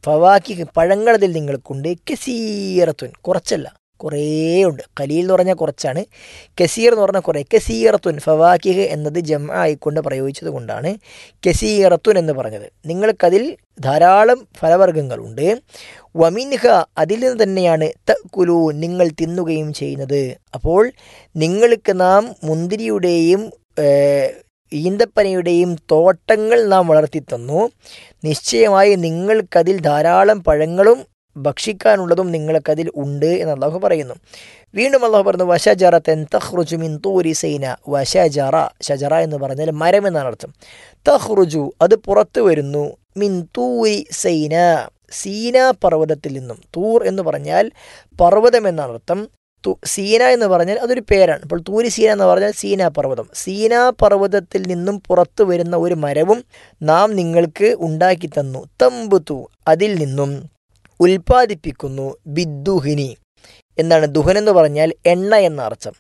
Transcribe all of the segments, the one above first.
ഫവാക്കി പഴങ്ങളതിൽ നിങ്ങൾക്കുണ്ട് കസീറത്തുൻ കുറച്ചല്ല കുറേ ഉണ്ട് കലീൽ എന്ന് പറഞ്ഞാൽ കുറച്ചാണ് കസീർ എന്ന് പറഞ്ഞാൽ കുറേ കസീറത്തുൻ ഫവാക്കിഹ് എന്നത് ജമ ആയിക്കൊണ്ട് പ്രയോഗിച്ചത് കൊണ്ടാണ് കസീറത്തുൻ എന്ന് പറഞ്ഞത് നിങ്ങൾക്കതിൽ ധാരാളം ഫലവർഗ്ഗങ്ങളുണ്ട് വമിൻഹ അതിൽ നിന്ന് തന്നെയാണ് തക്കുലു നിങ്ങൾ തിന്നുകയും ചെയ്യുന്നത് അപ്പോൾ നിങ്ങൾക്ക് നാം മുന്തിരിയുടെയും ഏഹ്, ഈന്തപ്പനയുടെയും തോട്ടങ്ങൾ നാം വളർത്തി തന്നു നിശ്ചയമായി നിങ്ങൾക്കതിൽ ധാരാളം പഴങ്ങളും ഭക്ഷിക്കാനുള്ളതും നിങ്ങൾക്കതിൽ ഉണ്ട് എന്ന് അള്ളാഹു പറയുന്നു വീണ്ടും അള്ളാഹു പറഞ്ഞു വശജറത്തൻ തഹ്റുജു മിൻ തൂരി സൈന വശജറ ഷജറ എന്ന് പറഞ്ഞാൽ മരം എന്നാണ് അർത്ഥം തഹ്റുജു അത് പുറത്തു വരുന്നു മിൻ തൂരി സൈന സീന പർവ്വതത്തിൽ നിന്നും തൂർ എന്ന് പറഞ്ഞാൽ പർവ്വതം എന്നാണ് അർത്ഥം തു- സീന എന്ന് പറഞ്ഞാൽ അതൊരു പേരാണ് ഇപ്പോൾ തൂരി സീന എന്ന് പറഞ്ഞാൽ സീന പർവ്വതം സീന പർവ്വതത്തിൽ നിന്നും പുറത്തു വരുന്ന ഒരു മരവും നാം നിങ്ങൾക്ക് ഉണ്ടാക്കി തന്നു തമ്പുതു അതിൽ നിന്നും ഉൽപ്പാദിപ്പിക്കുന്നു ബിദ്ദുഹിനി എന്താണ് ദുഹൻ എന്ന് പറഞ്ഞാൽ എണ്ണ എന്ന അർത്ഥം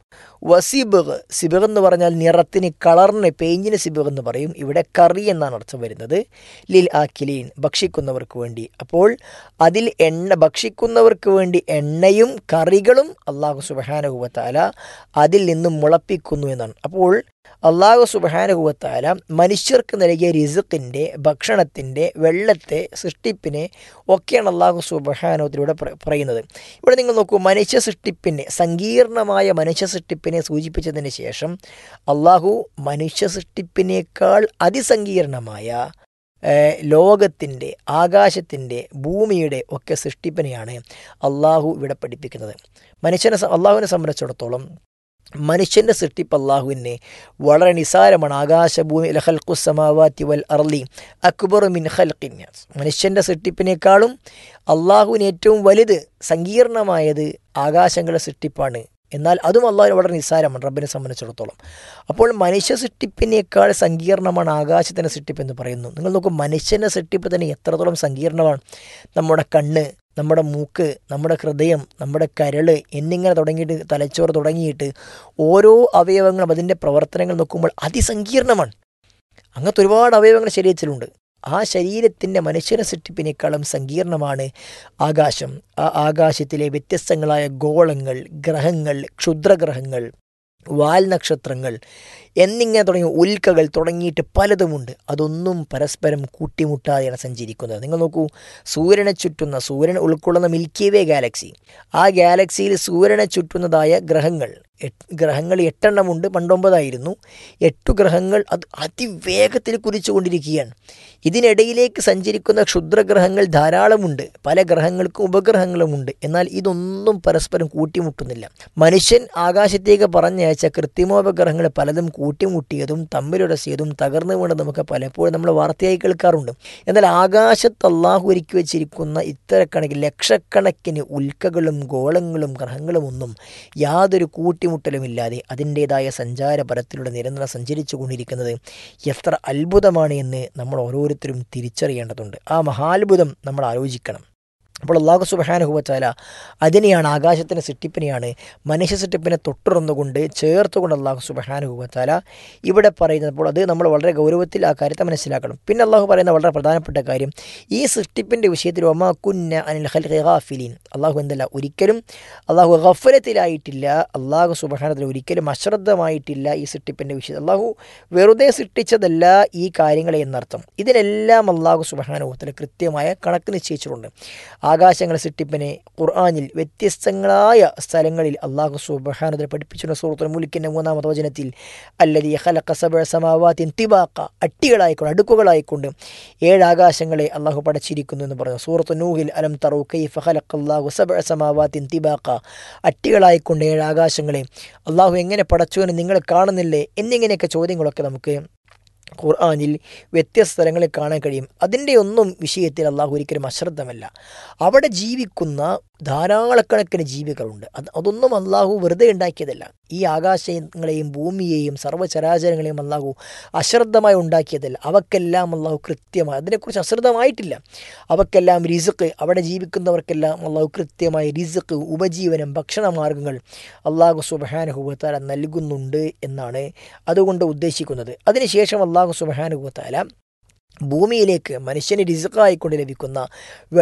വസിബ് സിബഗ് എന്ന് പറഞ്ഞാൽ നിറത്തിന് കളറിന് പെയിന്റിന് സിബഗ് എന്ന് പറയും ഇവിടെ കറി എന്നാണ് അർത്ഥം വരുന്നത് ലിൽ ആക്കിലീൻ ഭക്ഷിക്കുന്നവർക്ക് വേണ്ടി അപ്പോൾ അതിൽ എണ്ണ ഭക്ഷിക്കുന്നവർക്ക് വേണ്ടി എണ്ണയും കറികളും അള്ളാഹു സുബഹാനുഭവത്താല അതിൽ നിന്നും മുളപ്പിക്കുന്നു എന്നാണ് അപ്പോൾ അള്ളാഹു സുബഹാനുഭവത്താല മനുഷ്യർക്ക് നൽകിയ റിസുക്കിൻ്റെ ഭക്ഷണത്തിൻ്റെ വെള്ളത്തെ സൃഷ്ടിപ്പിനെ ഒക്കെയാണ് അള്ളാഹു സുബഹാനുഭവത്തിലൂടെ പറയുന്നത് ഇവിടെ നിങ്ങൾ നോക്കൂ മനുഷ്യ സൃഷ്ടിപ്പിനെ സങ്കീർണമായ മനുഷ്യ സൃഷ്ടിപ്പിനെ സൂചിപ്പിച്ചതിന് ശേഷം അള്ളാഹു മനുഷ്യ സൃഷ്ടിപ്പിനേക്കാൾ അതിസങ്കീർണമായ ഏഹ്, ലോകത്തിൻ്റെ ആകാശത്തിൻ്റെ ഭൂമിയുടെ ഒക്കെ സൃഷ്ടിപ്പിനെയാണ് അള്ളാഹു ഇവിടെ പഠിപ്പിക്കുന്നത് മനുഷ്യനെ സ- അള്ളാഹുവിനെ സംബന്ധിച്ചിടത്തോളം മനുഷ്യൻ്റെ സൃഷ്ടിപ്പ് അള്ളാഹുവിനെ വളരെ നിസാരമാണ് ആകാശഭൂമി ലഹൽഖുസമാവാത്തി വൽ അർലി അക്ബർ മിൻ ഖൽഖിൻ നാസ്. മനുഷ്യൻ്റെ സൃഷ്ടിപ്പിനേക്കാളും അള്ളാഹുവിന് ഏറ്റവും വലുത് സങ്കീർണമായത് ആകാശങ്ങളുടെ സൃഷ്ടിപ്പാണ് എന്നാൽ അതും അള്ളാഹുവിന് വളരെ നിസ്സാരമാണ് റബ്ബിനെ സംബന്ധിച്ചിടത്തോളം അപ്പോൾ മനുഷ്യ സൃഷ്ടിപ്പിനേക്കാൾ സങ്കീർണമാണ് ആകാശത്തിൻ്റെ സൃഷ്ടിപ്പ് എന്ന് പറയുന്നു നിങ്ങൾ നോക്കൂ മനുഷ്യൻ്റെ സൃഷ്ടിപ്പ് തന്നെ എത്രത്തോളം സങ്കീർണമാണ് നമ്മുടെ കണ്ണ് നമ്മുടെ മൂക്ക് നമ്മുടെ ഹൃദയം നമ്മുടെ കരള് എന്നിങ്ങനെ തുടങ്ങിയിട്ട് തലച്ചോറ് തുടങ്ങിയിട്ട് ഓരോ അവയവങ്ങളും അതിൻ്റെ പ്രവർത്തനങ്ങൾ നോക്കുമ്പോൾ അതിസങ്കീർണമാണ് അങ്ങനത്തെ ഒരുപാട് അവയവങ്ങൾ ശരീരത്തിലുണ്ട് ആ ശരീരത്തിൻ്റെ മനുഷ്യനെ സൃഷ്ടിപ്പിനേക്കാളും സങ്കീർണമാണ് ആകാശം ആ ആകാശത്തിലെ വ്യത്യസ്തങ്ങളായ ഗോളങ്ങൾ ഗ്രഹങ്ങൾ ക്ഷുദ്രഗ്രഹങ്ങൾ വാൽ നക്ഷത്രങ്ങൾ എന്നിങ്ങനെ തുടങ്ങിയ ഉൽക്കകൾ തുടങ്ങിയിട്ട് പലതുമുണ്ട് അതൊന്നും പരസ്പരം കൂട്ടിമുട്ടാതെയാണ് സഞ്ചരിക്കുന്നത് നിങ്ങൾ നോക്കൂ സൂര്യനെ ചുറ്റുന്ന സൂര്യൻ ഉൾക്കൊള്ളുന്ന മിൽക്കി വേ ഗാലക്സി ആ ഗാലക്സിയിൽ സൂര്യനെ ചുറ്റുന്നതായ ഗ്രഹങ്ങൾ എട്ട് ഗ്രഹങ്ങൾ എട്ടെണ്ണമുണ്ട് പണ്ടൊമ്പതായിരുന്നു എട്ടു ഗ്രഹങ്ങൾ അത് അതിവേഗത്തിൽ കുതിച്ചുകൊണ്ടിരിക്കുകയാണ് ഇതിനിടയിലേക്ക് സഞ്ചരിക്കുന്ന ക്ഷുദ്രഗ്രഹങ്ങൾ ധാരാളമുണ്ട് പല ഗ്രഹങ്ങൾക്കും ഉപഗ്രഹങ്ങളുമുണ്ട് എന്നാൽ ഇതൊന്നും പരസ്പരം കൂട്ടിമുട്ടുന്നില്ല മനുഷ്യൻ ആകാശത്തേക്ക് പറഞ്ഞയച്ച കൃത്രിമോപഗ്രഹങ്ങൾ പലതും കൂട്ടിമുട്ടിയതും തമ്മിലുടസിയതും തകർന്നു വീണതുമൊക്കെ പലപ്പോഴും നമ്മൾ വാർത്തയായി കേൾക്കാറുണ്ട് എന്നാൽ ആകാശത്ത് അള്ളാഹു ഒരുക്കി വെച്ചിരിക്കുന്ന ഇത്തരക്കണക്കിന് ലക്ഷക്കണക്കിന് ഉൽക്കകളും ഗോളങ്ങളും ഗ്രഹങ്ങളും ഒന്നും യാതൊരു കൂട്ടിമുട്ടലുമില്ലാതെ അതിൻ്റേതായ സഞ്ചാരപരത്തിലൂടെ നിരന്തരം സഞ്ചരിച്ചു കൊണ്ടിരിക്കുന്നത് എത്ര അത്ഭുതമാണ് എന്ന് നമ്മൾ ഓരോരുത്തരും തിരിച്ചറിയേണ്ടതുണ്ട് ആ മഹാത്ഭുതം നമ്മൾ ആലോചിക്കണം അപ്പോൾ അള്ളാഹു സുബഹാനുഹുവച്ചാല അതിനെയാണ് ആകാശത്തിൻ്റെ സൃഷ്ടിപ്പിനെയാണ് മനുഷ്യ സൃഷ്ടിപ്പിനെ തൊട്ടുറന്നുകൊണ്ട് ചേർത്തുകൊണ്ട് അള്ളാഹു സുബഹാനുഹുവച്ചാല ഇവിടെ പറയുന്നത് അപ്പോൾ അത് നമ്മൾ വളരെ ഗൗരവത്തിൽ ആ കാര്യത്തെ മനസ്സിലാക്കണം പിന്നെ അള്ളാഹു പറയുന്ന വളരെ പ്രധാനപ്പെട്ട കാര്യം ഈ സൃഷ്ടിപ്പിൻ്റെ വിഷയത്തിൽ ഒമാ കുന്ന അനിൽ ഖൽഖിഫിലീൻ അള്ളാഹു എന്തല്ല ഒരിക്കലും അള്ളാഹു ഗഫലത്തിലായിട്ടില്ല അള്ളാഹു സുബഹാനത്തിൽ ഒരിക്കലും അശ്രദ്ധമായിട്ടില്ല ഈ സൃഷ്ടിപ്പിൻ്റെ വിഷയം അള്ളാഹു വെറുതെ സൃഷ്ടിച്ചതല്ല ഈ കാര്യങ്ങളെ എന്നർത്ഥം ഇതിനെല്ലാം അള്ളാഹു സുബഹാനുഭവത്തിൽ കൃത്യമായ കണക്ക് നിശ്ചയിച്ചിട്ടുണ്ട് ആകാശങ്ങളെ സൃഷ്ടിപ്പിനെ ഖുർആാനിൽ വ്യത്യസ്തങ്ങളായ സ്ഥലങ്ങളിൽ അള്ളാഹു സുബഹാനത്തിൽ പഠിപ്പിച്ചിരുന്ന സൂറത്തുൽ മുലിക്കിൻ്റെ മൂന്നാമത്തെ വചനത്തിൽ അല്ലതി ഖലഖ സബഅ സമാവാത്തിൻ തിബാക്ക അട്ടികളായിക്കൊണ്ട് അടുക്കുകളായിക്കൊണ്ട് ഏഴ് ആകാശങ്ങളെ അള്ളാഹു പടച്ചിരിക്കുന്നു എന്ന് പറഞ്ഞു സൂറത്ത് നൂഹിൽ അലം തറു കൈഫ ഖലഖല്ലാഹു സബഅ സമാവാത്തിൻ തിബാക്ക അട്ടികളായിക്കൊണ്ട് ഏഴ് ആകാശങ്ങളെ അള്ളാഹു എങ്ങനെ പടച്ചു എന്ന് നിങ്ങൾ കാണുന്നില്ലേ എന്നിങ്ങനെയൊക്കെ ചോദ്യങ്ങളൊക്കെ നമുക്ക് ഖുർആാനിൽ വ്യത്യസ്ത സ്ഥലങ്ങളിൽ കാണാൻ കഴിയും അതിൻ്റെ ഒന്നും വിഷയത്തിൽ അള്ളാഹു ഒരിക്കലും അശ്രദ്ധമല്ല അവിടെ ജീവിക്കുന്ന ധാരാളക്കണക്കിന് ജീവികളുണ്ട് അത് അതൊന്നും അള്ളാഹു വെറുതെ ഉണ്ടാക്കിയതല്ല ഈ ആകാശങ്ങളെയും ഭൂമിയെയും സർവ്വചരാചരങ്ങളെയും അള്ളാഹു അശ്രദ്ധമായി ഉണ്ടാക്കിയതല്ല അവക്കെല്ലാം അള്ളാഹു കൃത്യമായി അതിനെക്കുറിച്ച് അശ്രദ്ധമായിട്ടില്ല അവക്കെല്ലാം റിസുക്ക് അവിടെ ജീവിക്കുന്നവർക്കെല്ലാം അള്ളാഹു കൃത്യമായി റിസുക്ക് ഉപജീവനം ഭക്ഷണമാർഗ്ഗങ്ങൾ അള്ളാഹു സുബഹാനുഭവത്താല നൽകുന്നുണ്ട് എന്നാണ് അതുകൊണ്ട് ഉദ്ദേശിക്കുന്നത് അതിനുശേഷം അള്ളാഹു സുബഹാനുഭവത്താല ഭൂമിയിലേക്ക് മനുഷ്യന് റിസുക്കായിക്കൊണ്ട് ലഭിക്കുന്ന